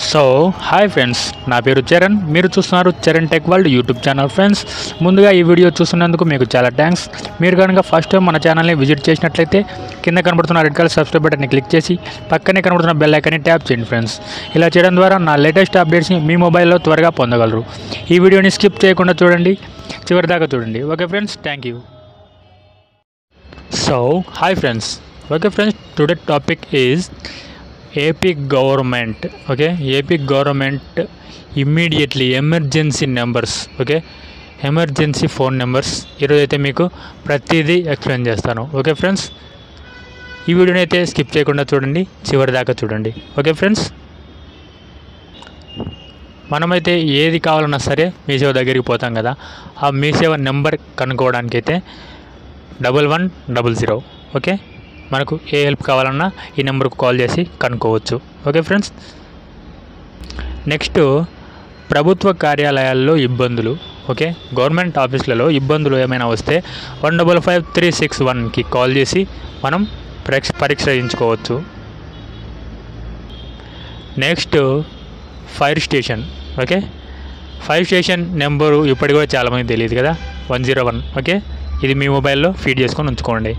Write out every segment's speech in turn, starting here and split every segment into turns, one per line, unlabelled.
so hi friends నా పేరు చరణ్ మీరు చూస్తున్నారు Charan tech world YouTube channel friends ముందుగా ఈ వీడియో చూస్తున్నందుకు మీకు చాలా థ్యాంక్స్ మీరు కనుక ఫస్ట్ టైం మన ఛానల్ని విజిట్ చేసినట్లయితే కింద కనబడుతున్న రెడ్ కలర్ సబ్స్క్రైబ్ బటన్ని క్లిక్ చేసి పక్కనే కనబడుతున్న బెల్ ఐకాన్ని ట్యాప్ చేయండి ఫ్రెండ్స్ ఇలా చేయడం ద్వారా నా లేటెస్ట్ అప్డేట్స్ని మీ మొబైల్లో త్వరగా పొందగలరు ఈ వీడియోని స్కిప్ చేయకుండా చూడండి చివరి దాకా చూడండి okay friends thank you so hi friends okay friends today topic is AP government okay AP government immediately emergency numbers okay emergency phone numbers ఈరోజు అయితే మీకు ప్రతిదీ ఎక్స్ప్లెయిన్ చేస్తాను ఓకే ఫ్రెండ్స్ ఈ వీడియోని అయితే స్కిప్ చేయకుండా చూడండి చివరి దాకా చూడండి ఓకే ఫ్రెండ్స్ మనమైతే ఏది కావాలన్నా సరే మీ సేవ దగ్గరికి పోతాం కదా ఆ మీ సేవ నెంబర్ కనుక్కోవడానికి అయితే double one double zero okay మనకు ఏ హెల్ప్ కావాలన్నా ఈ నెంబర్కు కాల్ చేసి కనుక్కోవచ్చు ఓకే ఫ్రెండ్స్ నెక్స్ట్ ప్రభుత్వ కార్యాలయాల్లో ఇబ్బందులు ఓకే గవర్నమెంట్ ఆఫీసులలో ఇబ్బందులు ఏమైనా వస్తే one double five three six వన్కి కాల్ చేసి మనం పరీక్ష పరీక్షించుకోవచ్చు next fire station okay fire station number ఇప్పటికి కూడా చాలామంది తెలియదు కదా వన్ జీరో వన్ ఓకే ఇది మీ మొబైల్లో ఫీడ్ చేసుకొని ఉంచుకోండి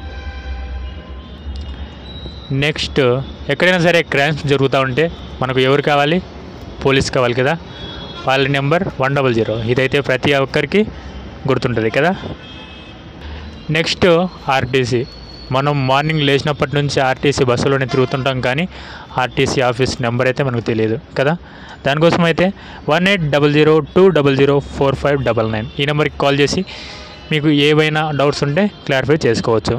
నెక్స్ట్ ఎక్కడైనా సరే క్రైమ్స్ జరుగుతూ ఉంటే మనకు ఎవరు కావాలి పోలీస్ కావాలి కదా వాళ్ళ నెంబర్ వన్ డబల్ జీరో ఇదైతే ప్రతి ఒక్కరికి గుర్తుంటుంది కదా నెక్స్ట్ ఆర్టీసీ మనం మార్నింగ్ లేచినప్పటి నుంచి ఆర్టీసీ బస్సులోనే తిరుగుతుంటాం కానీ ఆర్టీసీ ఆఫీస్ నెంబర్ అయితే మనకు తెలియదు కదా దానికోసం అయితే one eight double zero two double zero four five double nine ఈ నెంబర్కి కాల్ చేసి మీకు ఏవైనా డౌట్స్ ఉంటే క్లారిఫై చేసుకోవచ్చు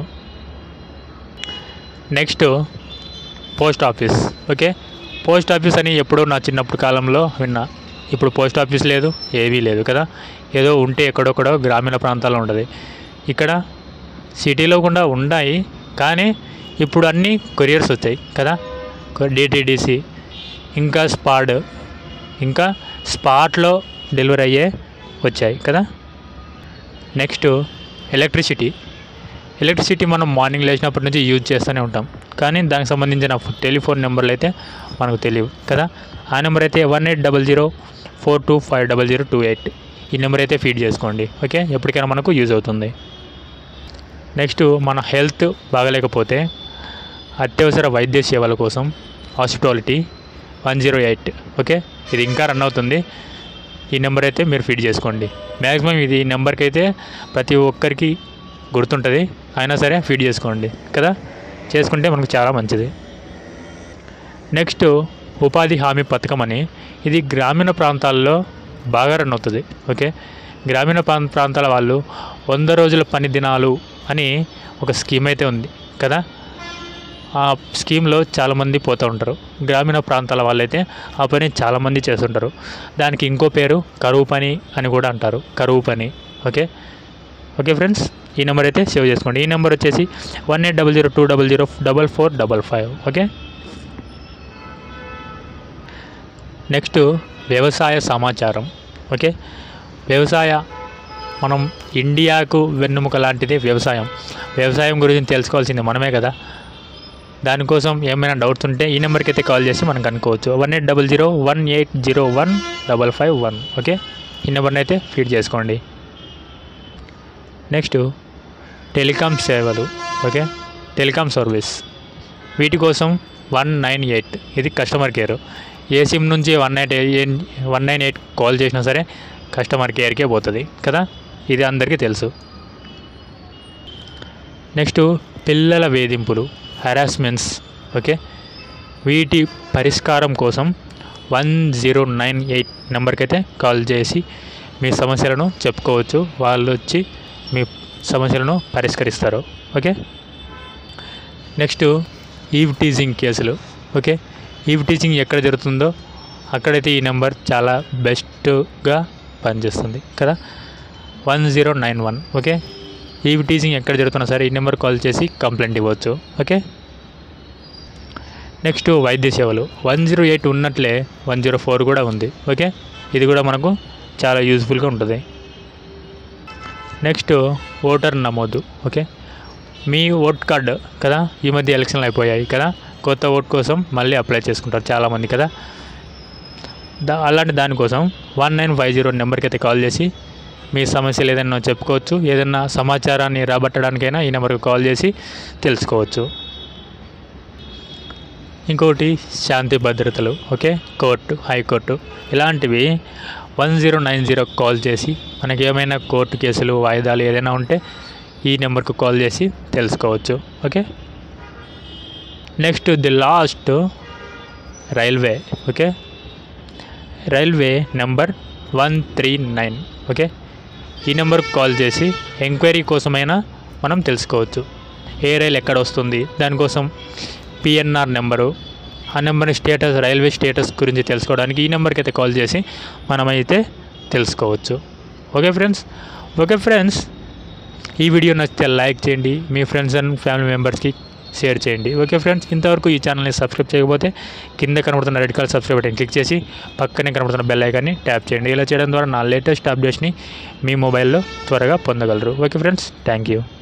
next post office okay post office అని ఎప్పుడో నా చిన్నప్పుడు కాలంలో విన్నా ఇప్పుడు పోస్ట్ ఆఫీస్ లేదు ఏవీ లేదు కదా ఏదో ఉంటే ఎక్కడొక్కడో గ్రామీణ ప్రాంతాల్లో ఉంటుంది ఇక్కడ సిటీలో కూడా ఉన్నాయి కానీ ఇప్పుడు అన్నీ కొరియర్స్ వచ్చాయి కదా డిటిడిసి ఇంకా స్పాడ్ ఇంకా స్పాట్లో డెలివరీ అయ్యే వచ్చాయి కదా నెక్స్ట్ ఎలక్ట్రిసిటీ ఎలక్ట్రిసిటీ మనం మార్నింగ్ లేచినప్పటి నుంచి యూజ్ చేస్తూనే ఉంటాం కానీ దానికి సంబంధించిన టెలిఫోన్ నెంబర్లు అయితే మనకు తెలియవు కదా ఆ నెంబర్ అయితే one eight double zero four two five double zero two eight ఈ నెంబర్ అయితే ఫీడ్ చేసుకోండి ఓకే ఎప్పటికైనా మనకు యూజ్ అవుతుంది నెక్స్ట్ మన హెల్త్ బాగలేకపోతే అత్యవసర వైద్య సేవల కోసం hospitality one zero eight okay ఇది ఇంకా రన్ అవుతుంది ఈ నెంబర్ అయితే మీరు ఫీడ్ చేసుకోండి మ్యాక్సిమం ఇది ఈ నెంబర్కి అయితే ప్రతి ఒక్కరికి గుర్తుంటుంది అయినా సరే ఫీడ్ చేసుకోండి కదా చేసుకుంటే మనకు చాలా మంచిది నెక్స్ట్ ఉపాధి హామీ పథకం అని ఇది గ్రామీణ ప్రాంతాల్లో బాగా రన్ అవుతుంది ఓకే గ్రామీణ ప్రాం ప్రాంతాల వాళ్ళు వంద రోజుల పని దినాలు అని ఒక స్కీమ్ అయితే ఉంది కదా ఆ స్కీమ్లో చాలామంది పోతూ ఉంటారు గ్రామీణ ప్రాంతాల వాళ్ళైతే ఆ పని చాలామంది చేస్తుంటారు దానికి ఇంకో పేరు కరువు పని అని కూడా అంటారు కరువు పని ఓకే ఓకే ఫ్రెండ్స్ ఈ నెంబర్ అయితే సేవ్ చేసుకోండి ఈ నెంబర్ వచ్చేసి one eight double zero two double zero double four double five okay next వ్యవసాయ సమాచారం ఓకే వ్యవసాయ మనం ఇండియాకు వెన్నుముక లాంటిది వ్యవసాయం వ్యవసాయం గురించి తెలుసుకోవాల్సింది మనమే కదా దానికోసం ఏమైనా డౌట్స్ ఉంటే ఈ నెంబర్కి అయితే కాల్ చేసి మనం కనుక్కోవచ్చు one eight double zero one eight zero one double five one okay ఈ నెంబర్ని అయితే ఫీడ్ చేసుకోండి నెక్స్ట్ టెలికాం సేవలు ఓకే టెలికాం సర్వీస్ వీటి కోసం వన్ నైన్ ఎయిట్ ఇది కస్టమర్ కేర్ ఏ సిమ్ నుంచి one nine eight one nine eight call చేసినా సరే కస్టమర్ కేర్కే పోతుంది కదా ఇది అందరికీ తెలుసు నెక్స్ట్ పిల్లల వేధింపులు హెరాస్మెంట్స్ ఓకే వీటి పరిష్కారం కోసం వన్ జీరో నైన్ ఎయిట్ నెంబర్కి అయితే కాల్ చేసి మీ సమస్యలను చెప్పుకోవచ్చు వాళ్ళు వచ్చి మీ సమస్యలను పరిష్కరిస్తారు ఓకే నెక్స్ట్ ఈవ్ టీజింగ్ కేసులు ఓకే ఈవ్ టీచింగ్ ఎక్కడ జరుగుతుందో అక్కడైతే ఈ నెంబర్ చాలా బెస్ట్గా పనిచేస్తుంది కదా one zero nine one okay eve teasing ఎక్కడ జరుగుతున్నా సరే ఈ నెంబర్ కాల్ చేసి కంప్లైంట్ ఇవ్వచ్చు ఓకే నెక్స్ట్ వైద్య సేవలు వన్ జీరో ఎయిట్ ఉన్నట్లే వన్ జీరో ఫోర్ కూడా ఉంది ఓకే ఇది కూడా మనకు చాలా యూజ్ఫుల్గా ఉంటుంది నెక్స్ట్ ఓటర్ నమోదు ఓకే మీ ఓట్ కార్డు కదా ఈ మధ్య ఎలక్షన్లు అయిపోయాయి కదా కొత్త ఓట్ కోసం మళ్ళీ అప్లై చేసుకుంటారు చాలామంది కదా దా అలాంటి దానికోసం వన్ నైన్ ఫైవ్ జీరో నెంబర్కి అయితే కాల్ చేసి మీ సమస్యలు ఏదైనా చెప్పుకోవచ్చు ఏదైనా సమాచారాన్ని రాబట్టడానికైనా ఈ నెంబర్కి కాల్ చేసి తెలుసుకోవచ్చు ఇంకోటి శాంతి భద్రతలు ఓకే కోర్టు హైకోర్టు ఇలాంటివి one zero nine zero call చేసి మనకి ఏమైనా కోర్టు కేసులు వాయిదాలు ఏదైనా ఉంటే ఈ నెంబర్కు కాల్ చేసి తెలుసుకోవచ్చు okay next the last railway okay railway number one three nine okay ఈ నెంబర్కి కాల్ చేసి ఎంక్వైరీ కోసమైనా మనం తెలుసుకోవచ్చు ఏ రైలు ఎక్కడ వస్తుంది దానికోసం పిఎన్ఆర్ నెంబరు ఆ నెంబర్ స్టేటస్ రైల్వే స్టేటస్ గురించి తెలుసుకోవడానికి ఈ నెంబర్కి అయితే కాల్ చేసి మనమైతే తెలుసుకోవచ్చు ఓకే ఫ్రెండ్స్ ఓకే ఫ్రెండ్స్ ఈ వీడియో నచ్చితే లైక్ చేయండి మీ ఫ్రెండ్స్ అండ్ ఫ్యామిలీ మెంబర్స్కి షేర్ చేయండి ఓకే ఫ్రెండ్స్ ఇంతవరకు ఈ ఛానల్ని సబ్స్క్రైబ్ చేయకపోతే కింద కనబడుతున్న red colour subscribe button click చేసి పక్కనే కనబడుతున్న బెల్ ఐకాన్ని ట్యాప్ చేయండి ఇలా చేయడం ద్వారా నా లేటెస్ట్ అప్డేట్స్ని మీ మొబైల్లో త్వరగా పొందగలరు ఓకే ఫ్రెండ్స్ థ్యాంక్ యూ